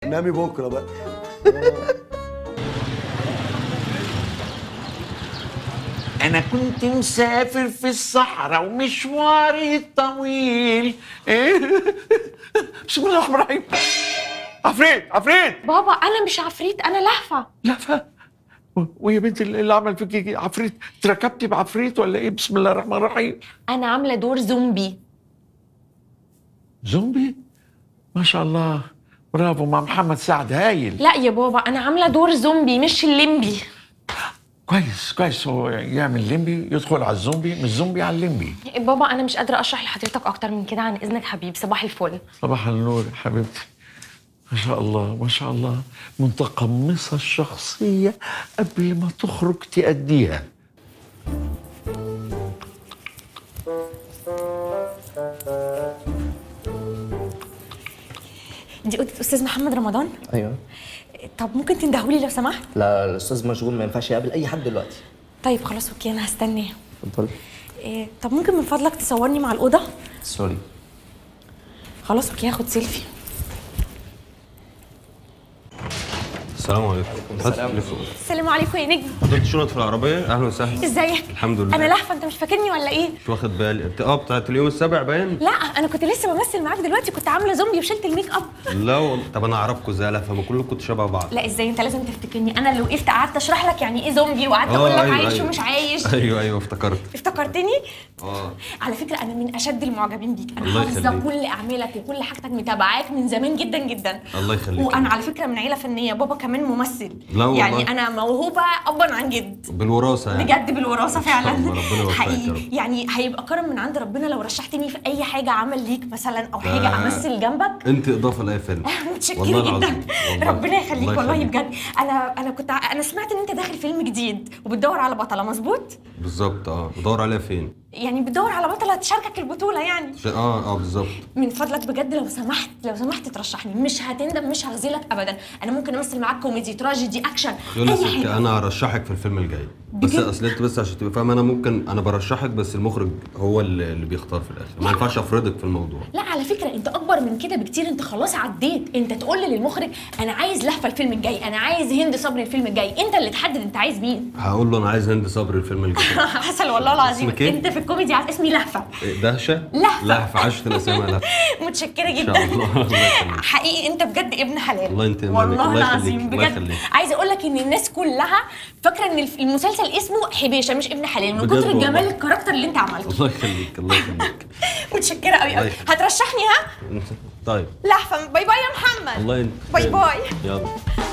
نامي بكره بقى أنا كنت مسافر في الصحراء ومشواري طويل إيه؟ بسم الله الرحمن الرحيم عفريت عفريت بابا انا مش عفريت انا لهفه لهفة ويا بنتي اللي عمل فيكي عفريت تركبتي بعفريت ولا ايه بسم الله الرحمن الرحيم انا عامله دور زومبي زومبي ما شاء الله برافو مع محمد سعد هايل لا يا بابا انا عامله دور زومبي مش الليمبي كويس كويس هو يعمل ليمبي يدخل على الزومبي من الزومبي على الليمبي بابا انا مش قادره اشرح لحضرتك اكتر من كده عن اذنك حبيبي صباح الفل صباح النور يا حبيبتي ما شاء الله ما شاء الله متقمصة الشخصية قبل ما تخرج تأديها دي اوضه استاذ محمد رمضان ايوه طب ممكن تندهولي لو سمحت لا الاستاذ مشغول ما ينفعش يقابل اي حد دلوقتي طيب خلاص اوكي انا هستناه اتفضل إيه طب ممكن من فضلك تصورني مع الاوضه سوري خلاص اوكي هاخد سيلفي السلام عليكم هات التليفون السلام عليكم يا نجم حضرتك شنط في العربية أهلا وسهلا ازيك الحمد لله انا لهفه انت مش فاكرني ولا ايه مش واخد بالي انت اه بتاعت اليوم السابع باين لا انا كنت لسه بمثل معاك دلوقتي كنت عامله زومبي وشلت الميك اب لا والله طب انا اعرفكم ازاي لا فما كلكم كنتوا شبه بعض لا ازاي انت لازم تفتكرني انا اللي وقفت قعدت اشرح لك يعني ايه زومبي وقعدت اقول لك أيوة، عايش أيوة. ومش عايش ايوه ايوه افتكرت افتكرتني اه على فكره انا من اشد المعجبين بيك انا الله حافظه يخليك. كل اعمالك وكل حاجتك متابعاك من زمان جدا جدا الله يخليك وانا على فكره من عيله فنيه بابا كمان ممثل لا والله. يعني انا موهوبه ابا عن جد بالوراثة يعني بجد بالوراثه فعلا الله، ربنا يوفقك يا حقيقي رب. يعني هيبقى كرم من عند ربنا لو رشحتني في اي حاجه عمل ليك مثلا او حاجه ده- امثل جنبك انت اضافة لاي فيلم متشكره والله جدا العظيم والله. ربنا يخليك الله والله يخليك. بجد انا انا كنت ع- انا سمعت ان انت داخل فيلم جديد وبتدور على بطله مظبوط بالظبط اه بدور عليها فين يعني بتدور على بطله تشاركك البطوله يعني ش- اه اه بالظبط من فضلك بجد لو سمحت لو سمحت ترشحني مش هتندم مش هغزلك ابدا انا ممكن امثل معاك كوميدي تراجيدي اكشن يلا اي ستي حاجه انا هرشحك في الفيلم الجاي بس بجد؟ اصل انت بس عشان تبقى فاهم انا ممكن انا برشحك بس المخرج هو اللي اللي بيختار في الاخر ما ينفعش افرضك في الموضوع لا على فكره انت اكبر من كده بكتير انت خلاص عديت انت تقول للمخرج انا عايز لهفه الفيلم الجاي انا عايز هند صبري الفيلم الجاي انت اللي تحدد انت عايز مين هقول له انا عايز هند صبري الفيلم الجاي حسن والله العظيم اسمك إيه؟ انت في الكوميدي عايز اسمي لهفه إيه، دهشه لهفة. لهفه عشت الاسامي لهفه متشكره ان جدا شاء الله الله يخليك حقيقي انت بجد ابن حلال الله انت والله الله يخليك، العظيم الله بجد يخليك. عايزه اقول لك ان الناس كلها فاكره ان الف- المسلسل اسمه حبيشه مش ابن حلال من بجد كتر والله. الجمال الكاركتر اللي انت عملته الله يخليك الله يخليك متشكره قوي الله قوي يخليك. هترشحني ها طيب لهفه باي باي يا محمد الله ين... باي باي يلا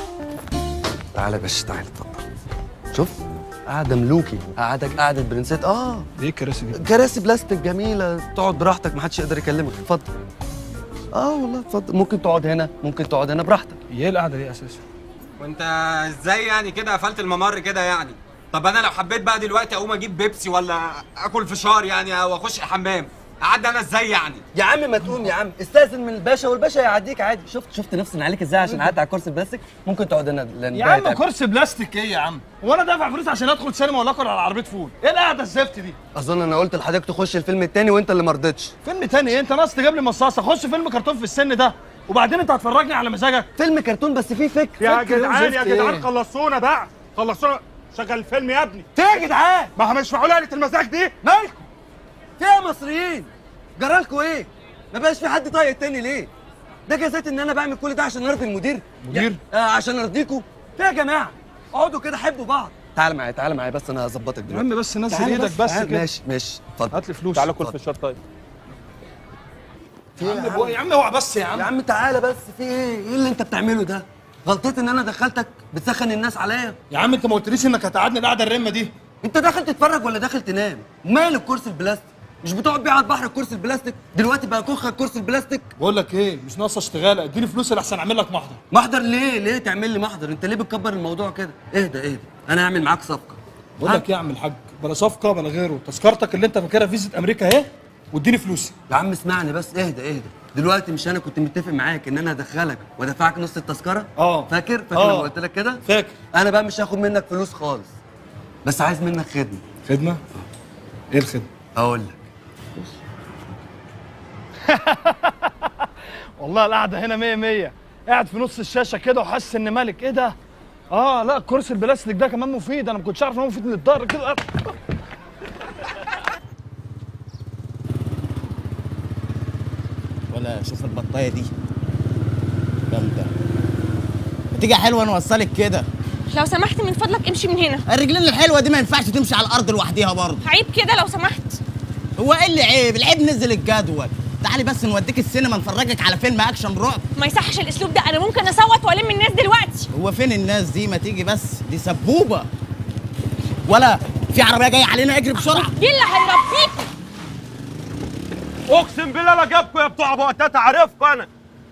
تعالى يا باشا تعالى اتفضل شوف قاعدة ملوكي قعدك قعدة برنسيت اه ايه الكراسي دي؟ كراسي بلاستيك جميلة تقعد براحتك محدش يقدر يكلمك اتفضل اه والله اتفضل ممكن تقعد هنا ممكن تقعد هنا براحتك ايه القعده دي اساسا؟ وانت ازاي يعني كده قفلت الممر كده يعني طب انا لو حبيت بقى دلوقتي اقوم اجيب بيبسي ولا اكل فشار يعني او اخش الحمام اعدي انا ازاي يعني يا عم ما تقوم يا عم استاذن من الباشا والباشا يعديك عادي شفت شفت نفسي عليك ازاي عشان قعدت على الكرسي البلاستيك ممكن تقعد هنا لان يا ده عم هيتعب. كرسي بلاستيك ايه يا عم؟ هو انا دافع فلوس عشان ادخل سينما ولا اكل على عربيه فول؟ ايه القعده الزفت دي؟ اظن انا قلت لحضرتك تخش الفيلم التاني وانت اللي ما رضيتش فيلم تاني ايه؟ انت ناقص تجيب لي مصاصه خش فيلم كرتون في السن ده وبعدين انت هتفرجني على مزاجك فيلم كرتون بس فيه فكر يا فكر جدعان يا وزفت جدعان إيه؟ خلصونا بقى خلصونا شغل الفيلم يا ابني في يا جدعان ما مش معقول قله المزاج دي مالكم في يا مصريين جرالكوا ايه ما بقاش في حد طايق التاني ليه ده جزات ان انا بعمل كل ده عشان ارضي المدير مدير؟ آه عشان ارضيكوا في يا جماعه اقعدوا كده حبوا بعض تعال معايا تعال معايا بس انا هظبطك يا دلوقتي عم بس نزل تعال ايدك بس تعال. كده ماشي ماشي اتفضل هات لي فلوس تعال تعالى كل كل في في الشط طيب في يا عم بو- يا عم اوعى بس يا يا عم عم تعالى بس في ايه ايه اللي انت بتعمله ده غلطتي ان انا دخلتك بتسخن الناس عليا يا عم انت ما قلتليش انك هتقعدني القعده الرمه دي انت داخل تتفرج ولا داخل تنام مال الكرسي البلاستيك مش بتقعد بيه على البحر الكرسي البلاستيك دلوقتي بقى كوخك الكرسي البلاستيك بقول لك ايه مش ناقصه اشتغاله اديني فلوس اللي احسن اعمل لك محضر محضر ليه ليه تعمل لي محضر انت ليه بتكبر الموضوع كده اهدى اهدى انا هعمل معاك صفقه بقول لك ايه يا عم الحاج بلا صفقه بلا غيره تذكرتك اللي انت فاكرها فيزا امريكا اهي واديني فلوسي يا عم اسمعني بس اهدى اهدى دلوقتي مش انا كنت متفق معاك ان انا هدخلك وادفعك نص التذكره اه. فاكر فاكر اه. لما قلت لك كده فاكر انا بقى مش هاخد منك فلوس خالص بس عايز منك خدمه خدمه ايه الخدمه اقول لك والله القعده هنا 100 100 قاعد في نص الشاشه كده وحاسس ان ملك ايه ده اه لا الكرسي البلاستيك ده كمان مفيد انا ما كنتش عارف ان هو مفيد للظهر كده ولا شوف البطايه دي جامده ما تيجي يا حلوه نوصلك كده لو سمحت من فضلك امشي من هنا الرجلين الحلوه دي ما ينفعش تمشي على الارض لوحديها برضه عيب كده لو سمحت هو ايه اللي عيب العيب نزل الجدول تعالي بس نوديك السينما نفرجك على فيلم اكشن رعب ما يصحش الاسلوب ده انا ممكن اصوت والم الناس دلوقتي هو فين الناس دي ما تيجي بس دي سبوبه ولا في عربيه جايه علينا اجري بسرعه يلا هيربيك اقسم بالله لا جابكم يا بتوع ابو قتاته عارفكم انا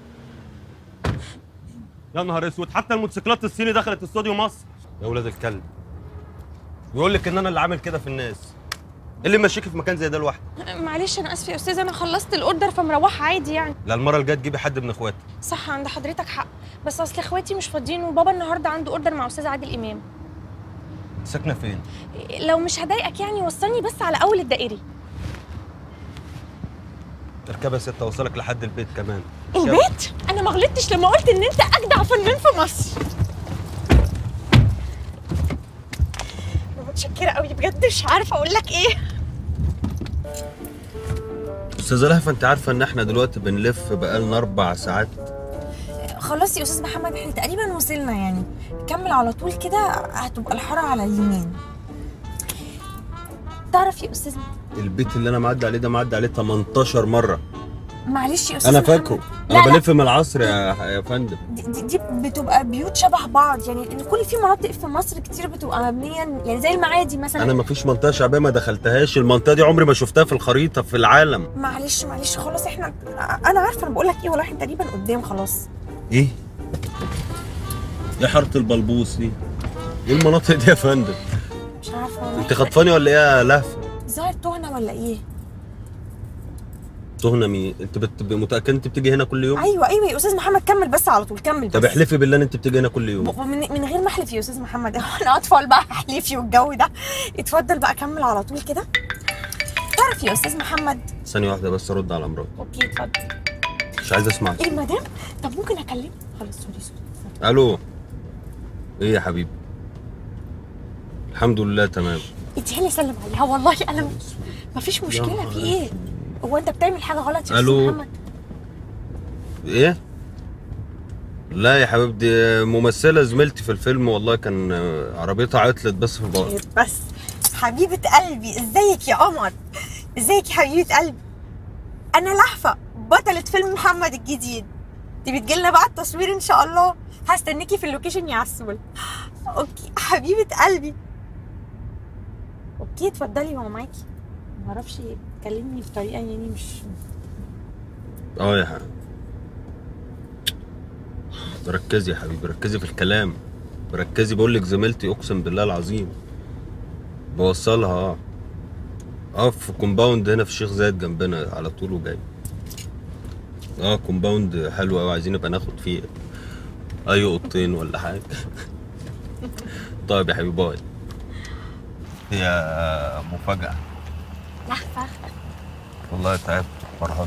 يا نهار اسود حتى الموتوسيكلات الصيني دخلت استوديو مصر يا ولاد الكلب يقول لك ان انا اللي عامل كده في الناس إيه اللي ماشيكي في مكان زي ده لوحدك معلش انا اسفه يا استاذ انا خلصت الاوردر فمروحه عادي يعني لا المره الجايه تجيبي حد من اخواتي صح عند حضرتك حق بس اصل اخواتي مش فاضيين وبابا النهارده عنده اوردر مع استاذ عادل امام ساكنه فين لو مش هضايقك يعني وصلني بس على اول الدائري اركبها يا ست اوصلك لحد البيت كمان البيت انا ما غلطتش لما قلت ان انت اجدع فنان في مصر أنا متشكره قوي بجد مش عارفه اقول لك ايه استاذه لهفه انت عارفه ان احنا دلوقتي بنلف بقالنا اربع ساعات خلاص يا استاذ محمد احنا تقريبا وصلنا يعني كمل على طول كده هتبقى الحاره على اليمين تعرف يا استاذ البيت اللي انا معدي عليه ده معدي عليه 18 مره معلش يا استاذ انا محمد. فاكره لا انا لا بلف من العصر يا يا فندم دي, دي, دي بتبقى بيوت شبه بعض يعني ان كل في مناطق في مصر كتير بتبقى مبنيه يعني زي المعادي مثلا انا مفيش منطقه شعبيه ما دخلتهاش المنطقه دي عمري ما شفتها في الخريطه في العالم معلش معلش خلاص احنا انا عارفه انا بقول لك ايه والله احنا تقريبا قدام خلاص ايه ايه حاره البلبوس دي ايه المناطق دي يا فندم مش عارفه والله انت خطفاني ولا ايه يا لهفه ظاهر تهنا ولا ايه تهنا مين انت بتبقى متاكد انت بتيجي هنا كل يوم ايوه ايوه يا استاذ محمد كمل بس على طول كمل بس طب احلفي بالله ان انت بتيجي هنا كل يوم ب- من, من غير ما احلف يا استاذ محمد احنا اطفال بقى احلفي والجو ده اتفضل بقى كمل على طول كده تعرف يا استاذ محمد ثانيه واحده بس ارد على مراتي اوكي اتفضل مش عايز اسمع ايه المدام طب ممكن اكلم خلاص سوري سوري الو ايه يا حبيبي الحمد لله تمام اديها لي سلم عليها والله انا م- مفيش مشكله في ايه هو انت بتعمل حاجه غلط يا استاذ ألو. محمد ايه لا يا حبيبي دي ممثله زميلتي في الفيلم والله كان آه، عربيتها عطلت بس في بعض بس حبيبه قلبي ازيك يا قمر ازيك يا حبيبه قلبي انا لهفه بطله فيلم محمد الجديد دي بتجيلنا بقى التصوير ان شاء الله هستنيكي في اللوكيشن يا عسول اوكي حبيبه قلبي اوكي اتفضلي هو معاكي معرفش تكلمني بطريقه يعني مش اه يا حبيبي ركزي يا حبيبي ركزي في الكلام ركزي بقول لك زميلتي اقسم بالله العظيم بوصلها اه اه في كومباوند هنا في الشيخ زايد جنبنا على طول وجاي اه كومباوند حلو قوي عايزين نبقى ناخد فيه اي اوضتين ولا حاجه طيب يا حبيبي باي هي مفاجأة لهفه والله تعبت فرحان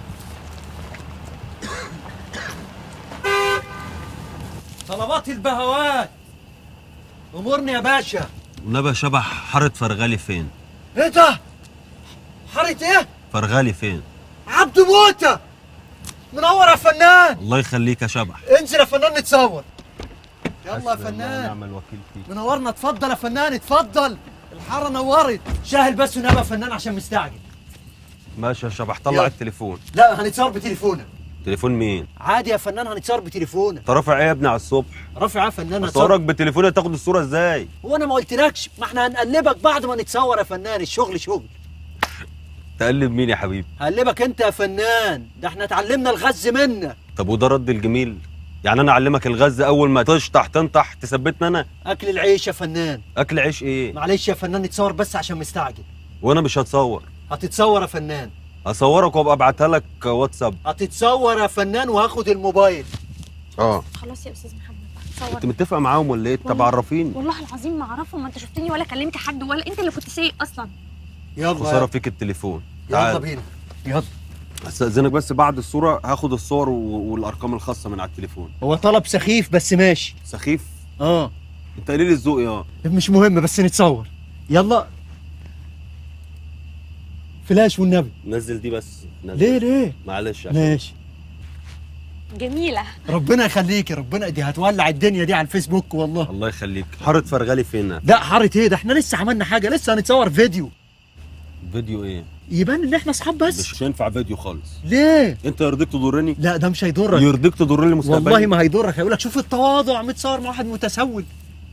طلبات البهوات امورني يا باشا نبى شبح حارة فرغالي فين؟ ايه ده حارة ايه فرغالي فين؟ عبد موتة منور يا فنان الله يخليك يا شبح انزل يا فنان نتصور يلا يا حسبي الله فنان ونعم الوكيل فيك منورنا اتفضل يا فنان اتفضل الحاره نورت شاهل بس ونبقى يا فنان عشان مستعجل ماشي يا شبح طلع يلا. التليفون لا هنتصور بتليفونك تليفون مين؟ عادي يا فنان هنتصور بتليفونك انت رافع ايه يا ابني على الصبح؟ رافع يا فنان اصورك هتصور بتليفوني تاخد الصورة ازاي؟ هو انا ما قلتلكش ما احنا هنقلبك بعد ما نتصور يا فنان الشغل شغل تقلب مين يا حبيبي؟ هقلبك انت يا فنان ده احنا اتعلمنا الغز منك طب وده رد الجميل؟ يعني انا اعلمك الغز اول ما تشطح تنطح تثبتنا انا؟ اكل العيش يا فنان اكل عيش ايه؟ معلش يا فنان نتصور بس عشان مستعجل وانا مش هتصور هتتصور يا فنان هصورك وابقى ابعتها لك واتساب هتتصور يا فنان وهاخد الموبايل اه خلاص يا استاذ محمد تصور انت متفق معاهم ولا ايه؟ طب والله- عرفيني والله العظيم ما اعرفهم ما انت شفتني ولا كلمت حد ولا انت اللي كنت سايق اصلا يلا خسارة فيك التليفون يلا تعال بينا يلا استاذنك بس بعد الصوره هاخد الصور و- والارقام الخاصه من على التليفون هو طلب سخيف بس ماشي سخيف اه انت قليل الذوق يا مش مهم بس نتصور يلا فلاش والنبي نزل دي بس نزل. ليه ليه معلش عشان- ماشي جميله ربنا يخليكي ربنا دي هتولع الدنيا دي على الفيسبوك والله الله يخليك حاره فرغلي فين لا حارة ايه ده احنا لسه عملنا حاجه لسه هنتصور فيديو فيديو ايه يبان ان احنا اصحاب بس مش هينفع فيديو خالص ليه انت يرضيك تضرني لا ده مش هيضرك يرضيك تضرني مستقبلي والله ما هيضرك هيقول لك شوف التواضع متصور مع واحد متسول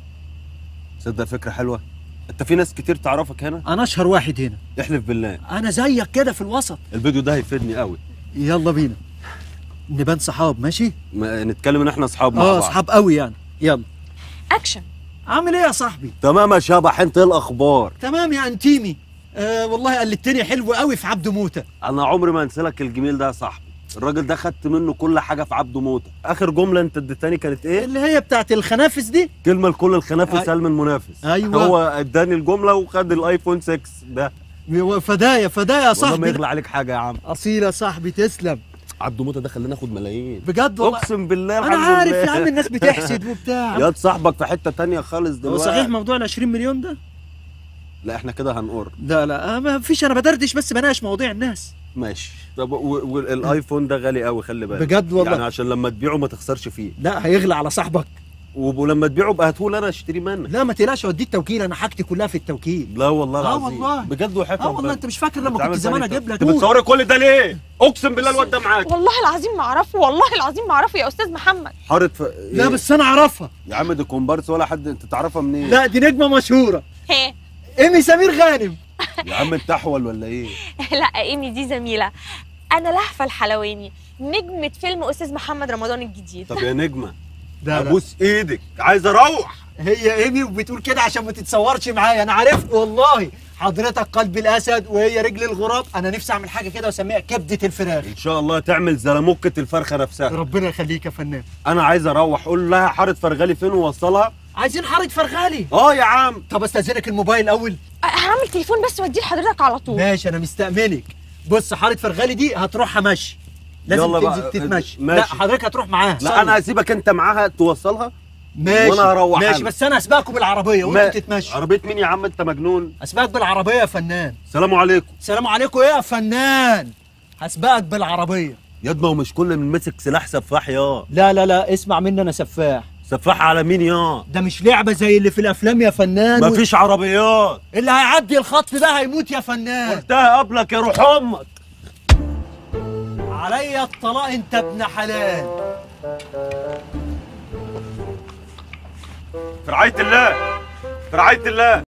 تصدق فكره حلوه انت في ناس كتير تعرفك هنا انا اشهر واحد هنا احلف بالله انا زيك كده في الوسط الفيديو ده هيفيدني قوي يلا بينا نبان صحاب ماشي ما نتكلم ان احنا اصحاب مع اه بعض اصحاب قوي يعني يلا اكشن عامل ايه يا صاحبي تمام يا شبح انت ايه الاخبار تمام يا انتيمي آه والله قلدتني حلو قوي في عبده موته انا عمري ما انسى لك الجميل ده يا صاحبي الراجل ده خدت منه كل حاجه في عبده موته اخر جمله انت اديتني كانت ايه اللي هي بتاعت الخنافس دي كلمه لكل الخنافس أي- قال من منافس أيوة. هو اداني الجمله وخد الايفون 6 ده فدايا فدايا يا والله ما صاحبي يغلى عليك حاجه يا عم اصيل يا صاحبي تسلم عبده موته ده خلينا ناخد ملايين بجد والله اقسم بالله انا الحمد عارف لله. يا عم الناس بتحسد وبتاع ياد صاحبك في حته تانية خالص هو دلوقتي صحيح موضوع ال 20 مليون ده لا احنا كده هنقر لا لا آه، ما فيش انا بدردش بس بناقش مواضيع الناس ماشي طب و- والايفون ده غالي قوي خلي بالك بجد والله. يعني عشان لما تبيعه ما تخسرش فيه لا هيغلى على صاحبك وب- ولما تبيعه بقى هاتهولي انا اشتري منك لا ما تقلقش اوديك توكيل انا حاجتي كلها في التوكيل لا والله اه العظيم والله بجد وحياة اه والله ربنا. انت مش فاكر لما بتعمل كنت زمان تاني اجيب لك انت بتصوري كل ده ليه؟ اقسم بالله الواد ده معاك والله العظيم ما اعرفه والله العظيم ما اعرفه يا استاذ محمد حارة ف... لا إيه؟ بس انا اعرفها يا عم دي كومبارس ولا حد انت تعرفها منين؟ لا دي نجمه مشهوره هي ايمي سمير غانم يا عم انت احول ولا ايه؟ لا ايمي دي زميله انا لهفه الحلواني نجمه فيلم استاذ محمد رمضان الجديد طب يا نجمة لا لا ابوس ايدك عايز اروح هي ايمي وبتقول كده عشان ما تتصورش معايا انا عارف والله حضرتك قلب الاسد وهي رجل الغراب انا نفسي اعمل حاجه كده واسميها كبده الفراخ ان شاء الله تعمل زلموكة الفرخة نفسها ربنا يخليك يا فنان انا عايز اروح قول لها حارة فرغلي فين ووصلها عايزين حاره فرغالي اه يا عم طب استاذنك الموبايل الاول هعمل تليفون بس واديه لحضرتك على طول ماشي انا مستأمنك بص حاره فرغالي دي هتروحها مشي لازم يلا بقى. تنزل تتمشي ماشي. لا حضرتك هتروح معاها لا صلي. انا هسيبك انت معاها توصلها ماشي وانا هروح ماشي أنا. بس انا اسبقكم بالعربيه ما- وانتوا تتمشوا عربية مين يا عم انت مجنون؟ اسبقك بالعربيه يا فنان سلام عليكم سلام عليكم ايه يا فنان هسبقك بالعربيه ياد ما هو مش كل من مسك سلاح سفاح يا لا لا لا اسمع مني انا سفاح سفاح على مين يا ده مش لعبه زي اللي في الافلام يا فنان و... مفيش عربيات اللي هيعدي الخط ده هيموت يا فنان قلتها قبلك يا روح امك عليا الطلاق انت ابن حلال في رعاية الله في رعاية الله